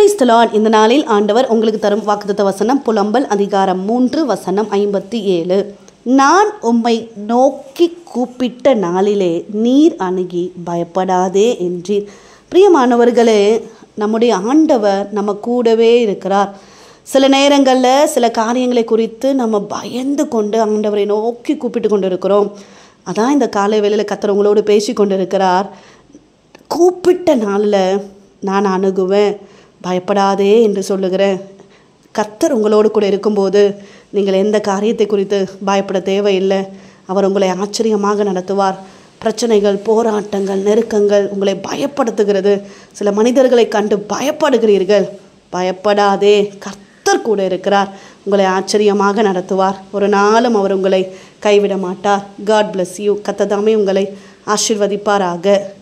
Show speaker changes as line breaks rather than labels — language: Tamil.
பிரைஸ் லார்ட் இந்த நாளில் ஆண்டவர் உங்களுக்கு தரும் வாக்குத்தத்த வசனம் புலம்பல் அதிகாரம் மூன்று வசனம் ஐம்பத்தி ஏழு நான் உம்மை நோக்கி கூப்பிட்ட நாளிலே நீர் அணுகி பயப்படாதே என்றீர் பிரியமானவர்களே நம்முடைய ஆண்டவர் நம்ம கூடவே இருக்கிறார் சில நேரங்களில் சில காரியங்களை குறித்து நம்ம பயந்து கொண்டு ஆண்டவரை நோக்கி கூப்பிட்டு கொண்டு இருக்கிறோம் அதான் இந்த காலை வேளையில் கத்தர் உங்களோடு பேசி கொண்டு இருக்கிறார் கூப்பிட்ட நாளில் நான் அணுகுவேன் பயப்படாதே என்று சொல்லுகிறேன் கர்த்தர் உங்களோடு கூட இருக்கும்போது நீங்கள் எந்த காரியத்தை குறித்து பயப்பட தேவையில்லை அவர் உங்களை ஆச்சரியமாக நடத்துவார் பிரச்சனைகள் போராட்டங்கள் நெருக்கங்கள் உங்களை பயப்படுத்துகிறது சில மனிதர்களை கண்டு பயப்படுகிறீர்கள் பயப்படாதே கர்த்தர் கூட இருக்கிறார் உங்களை ஆச்சரியமாக நடத்துவார் ஒரு நாளும் அவர் உங்களை கைவிட மாட்டார் காட் bless யூ கத்ததாமே உங்களை ஆசிர்வதிப்பாராக